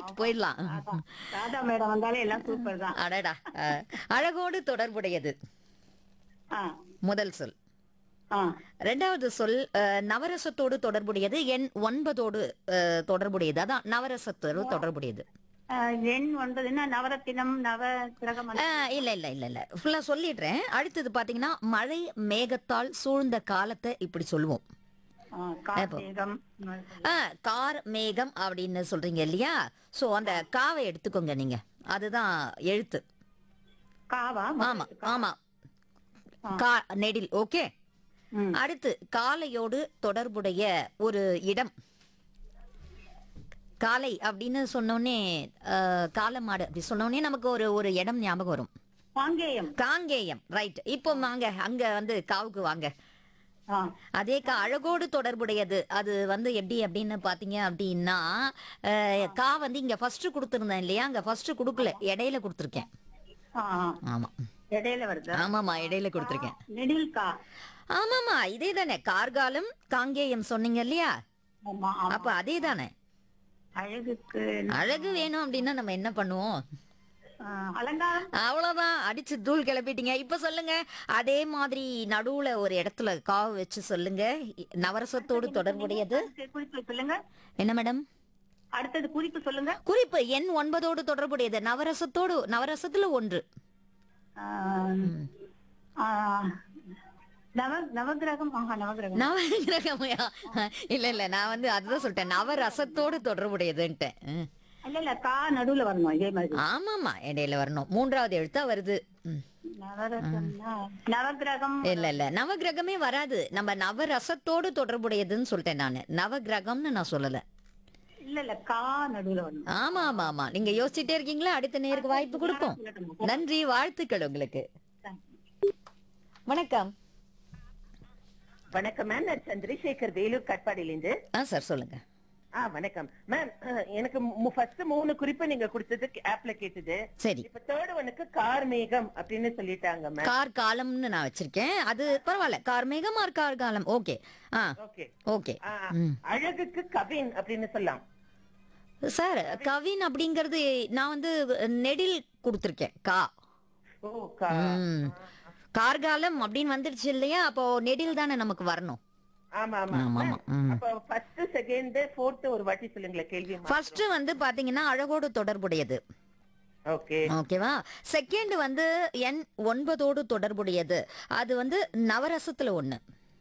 Right போயிடலாம் அதான். Radha madam வந்தாலே எல்லாம் சூப்பர் தான் அடடா அஹ், அழகோடு தொடர்புடையது ஆ முதல் சொல் ஆ ரெண்டாவது சொல் அஹ், நவரசத்தோடு தொடர்புடையது எண் ஒன்பதோடு அஹ், தொடர்புடையது அதான் நவரசத்தோடு தொடர்புடையது ஆ, எண் ஒன்பதுன்னா நவரத்தினம் நவ கிரகம் அந்த- அஹ், இல்ல இல்ல இல்ல இல்ல ஃபுல்லா சொல்லிடுறேன் அடுத்தது பாத்தீங்கன்னா மழை மேகத்தால் சூழ்ந்த காலத்தை இப்படி சொல்லுவோம் ஆ, கார்த்திகம் அஹ், கார் மேகம் அப்படின்னு சொல்றீங்க இல்லையா சோ அந்த காவை எடுத்துக்கோங்க நீங்க அதுதான் எழுத்து காவா ஆமா ஆமா கா நெடில் ஓகே ம். அடுத்து காலையோடு தொடர்புடைய ஒரு இடம் காலை அப்படின்னு சொன்னோடனே அஹ், காலமாடு அப்படி சொன்னோடனே நமக்கு ஒரு ஒரு இடம் ஞாபகம் வரும் காங்கேயம் காங்கேயம் ரைட் இப்போ வாங்க அங்க வந்து காவுக்கு வாங்க ஆ அதே கா அழகோடு தொடர்புடையது அது வந்து எப்படி அப்படின்னு பாத்தீங்க அப்படின்னா அஹ், கா வந்து இங்க ஃபர்ஸ்ட் கொடுத்துருந்தேன் இல்லையா அங்க ஃபர்ஸ்ட் கொடுக்கல இடையில கொடுத்துருக்கேன் ஆ ஆ. ஆமா இடையில வருது ஆமாமா இடையில கொடுத்துருக்கேன் நெடில் கா ஆமாமா இதே தானே கார்காலம் காங்கேயம் சொன்னீங்க இல்லையா ஆமா ஆமா அப்ப அதே தானே அழகுக்கு அழகு வேணும் அப்படின்னா நம்ம என்ன பண்ணுவோம் ஆ, அலங்காரம் அவ்வளவுதான் அடிச்சு தூள் கிளப்பிட்டீங்க இப்ப சொல்லுங்க அதே மாதிரி நடுவுல ஒரு இடத்துல காவு வச்சு சொல்லுங்க நவரசத்தோடு தொடர்புடையது அடுத்து குறிப்பு சொல்லுங்க என்ன மேடம் அடுத்தது குறிப்பு சொல்லுங்க குறிப்பு எண் ஒன்பதோடு தொடர்புடையது நவரசத்தோடு நவரசத்துல ஒன்று ஆ, ஆ, நவ நவகிரகம் ஆஹா நவகிரகம் நவகிரகமையா இல்ல இல்ல நான் வந்து அதுதான் சொல்லிட்டேன் நவரசத்தோடு தொடர்புடையதுன்ட்டேன் ம். இல்ல இல்ல கா நடுவுல வரணும் இதே மாதிரி ஆமாமா இடையில வரணும் மூன்றாவது எழுத்தா வருது ம். நவரசம்னா நவகிரகம் இல்ல இல்ல நவகிரகமே வராது நம்ம நவரசத்தோடு தொடர்புடையதுன்னு சொல்லிட்டேன் நானு நவகிரகம்னு நான் சொல்லல இல்ல இல்ல கா நடுவுல வரணும் ஆமா ஆமா ஆமா நீங்க யோசிச்சுட்டே இருக்கீங்களா அடுத்த நேருக்கு வாய்ப்பு கொடுப்போம் நன்றி வாழ்த்துக்கள் உங்களுக்கு வணக்கம் வணக்கம் மேம் நான் சந்திரசேகர் வேலூர் கட்பாடியிலிருந்து ஆ சார் சொல்லுங்க ஆ வணக்கம் மேம் அஹ், எனக்கு ஃபர்ஸ்ட் மூணு குறிப்பு நீங்க கொடுத்தது ஆப்ல கேட்டது சரி இப்ப தேர்ட் ஒனுக்கு கார் மேகம் அப்படின்னு சொல்லிட்டாங்க மேம் கார் காலம்னு நான் வச்சிருக்கேன் அது பரவாயில்ல கார் மேகம் ஆர் கார் காலம் ஓகே ஆ ஓகே ஓகே அழகுக்கு கவின் அப்படின்னு சொல்லலாம் சார் கவின் அப்படிங்கிறது நான் வந்து நெடில் கொடுத்துருக்கேன் கா ஓ கா ம். கார்காலம் அப்படின்னு வந்துருச்சு இல்லையா அப்போ நெடில் தானே நமக்கு வரணும் ஆமா ஆமா ஆமா, ஆமா. ம். அப்ப ஃபர்ஸ்ட் செகண்ட் ஃபோர்த் ஒரு வாட்டி சொல்லுங்களேன் கேள்வி ஃபர்ஸ்ட் வந்து பாத்தீங்கன்னா அழகோடு தொடர்புடையது ஓகே ஓகேவா செகண்ட் வந்து எண் ஒன்பதோடு தொடர்புடையது அது வந்து நவரசத்துல ஒண்ணு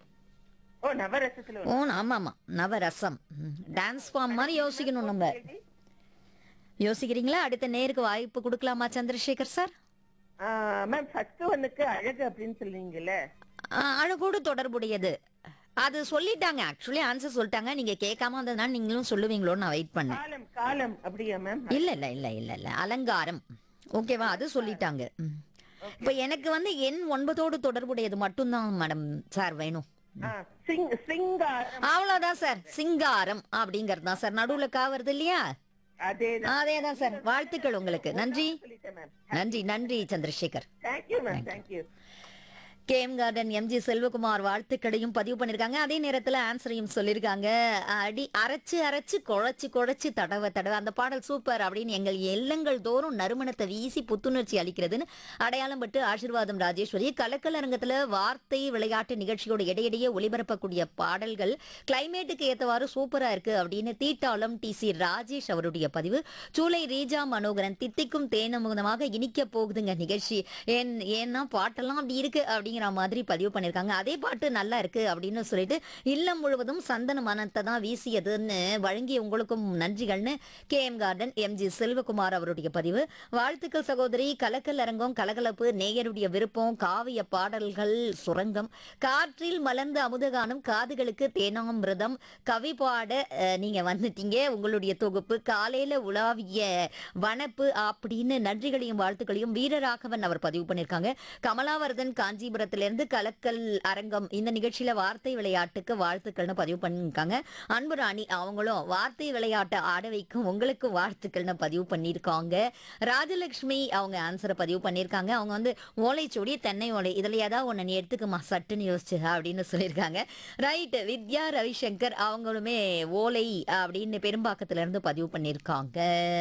ஓ நவரசத்துல ஒரு ஓ ஆமாமா நவரசம் டான்ஸ் ஃபார்ம் மாதிரி யோசிக்கணும் நம்ம கேள்வி. யோசிக்கிறீங்களா அடுத்த நேருக்கு வாய்ப்பு கொடுக்கலாமா சந்திரசேகர் சார் ஆ, மேம் ஃபர்ஸ்ட் ஒன்னுக்கு அழகு அப்படின்னு சொல்லுவீங்கல்ல ஆ, அழகோடு தொடர்புடையது அது சொல்லிட்டாங்க ஆக்சுவலி ஆன்சர் சொல்லிட்டாங்க நீங்க கேட்காம இருந்ததுனால நீங்களும் சொல்லுவீங்களோன்னு நான் வெயிட் பண்ணேன் காலம் காலம் அப்படியா மேம் இல்ல இல்ல இல்ல இல்ல இல்ல அலங்காரம் ஓகேவா அது சொல்லிட்டாங்க ம். இப்ப எனக்கு வந்து எண் ஒன்பதோடு தொடர்புடையது மட்டும்தான் மேடம் சார் வேணும் ஆ, சிங் சிங்காரம் அவ்வளவுதான் சார் சிங்காரம் அப்படிங்கறது தான் சார் நடுவுல கா வருது இல்லையா அதேதான் அதேதான் சார் வாழ்த்துக்கள் உங்களுக்கு நன்றி சொல்லிட்டேன் மேம் நன்றி நன்றி Chandrasekar thank you ma'am thank you KM garden MG Selvakumar வாழ்த்துக்களையும் பதிவு பண்ணிருக்காங்க அதே நேரத்துல ஆன்சரையும் சொல்லியிருக்காங்க அடி அரைச்சு அரைச்சு குழைச்சு குழைச்சு தடவை தடவை அந்த பாடல் சூப்பர் அப்படின்னு எங்கள் எல்லங்கள் தோறும் நறுமணத்தை வீசி புத்துணர்ச்சி அளிக்கிறதுன்னு அடையாளம் பட்டு ஆசீர்வாதம் ராஜேஸ்வரி கலக்கல் அரங்கத்துல வார்த்தை விளையாட்டு நிகழ்ச்சியோட இடையிடையே ஒளிபரப்பக்கூடிய பாடல்கள் கிளைமேட்டுக்கு ஏத்தவாறு சூப்பரா இருக்கு அப்படின்னு தீட்டாளம் டி சி ராஜேஷ் அவருடைய பதிவு சூலை ரீஜா மனோகரன் தித்திக்கும் தேனமுகமாக இனிக்க போகுதுங்க நிகழ்ச்சி ஏன் ஏன்னா பாட்டெல்லாம் அப்படி இருக்கு அப்படிங்கிற மாதிரி பதிவு பண்ணிருக்காங்க அதே பாட்டு நல்லா இருக்கு அப்படின்னு சொல்லிட்டு இல்லம் முழுவதும் சந்தன மனத்தை தான் வீசியதுன்னு வழங்கிய உங்களுக்கும் நன்றிகள்னு K M garden MG Selvakumar அவருடைய பதிவு வாழ்த்துக்கள் சகோதரி கலக்கல் அரங்கம் கலகலப்பு நேயருடைய விருப்பம் காவிய பாடல்கள் சுரங்கம் காற்றில் மலர்ந்த அமுதகானம் காதுகளுக்கு தேனாமிரதம் கவி பாட அஹ், நீங்க வந்துட்டீங்க உங்களுடைய தொகுப்பு காலையில உலாவிய வனப்பு அப்படின்னு நன்றிகளையும் வாழ்த்துக்களையும் வீரராகவன் அவர் பதிவு பண்ணிருக்காங்க கமலாவர்தன் காஞ்சிபுரத்திலிருந்து கலக்கல் அரங்கம் இந்த நிகழ்ச்சியில வார்த்தை விளையாட்டுக்கு வாழ்த்துக்கள்னு பதிவு பண்ணிருக்காங்க அன்பு ராணி அவங்களும் வார்த்தை விளையாட்டை ஆட வைக்கும் உங்களுக்கு வாழ்த்துக்கள்னு பதிவு பண்ணியிருக்காங்க ராஜலட்சுமி அவங்க ஆன்சரை பதிவு பண்ணியிருக்காங்க அவங்க வந்து ஓலைச்சுவடி தென்னை ஓலை இதுல ஏதாவது ஒண்ணு நீ எடுத்துக்குமா சட்டுன்னு யோசிச்சு அப்படின்னு சொல்லியிருக்காங்க ரைட் வித்யா ரவிசங்கர் அவங்களுமே ஓலை அப்படின்னு பெரும்பாக்கத்துல இருந்து பதிவு பண்ணியிருக்காங்க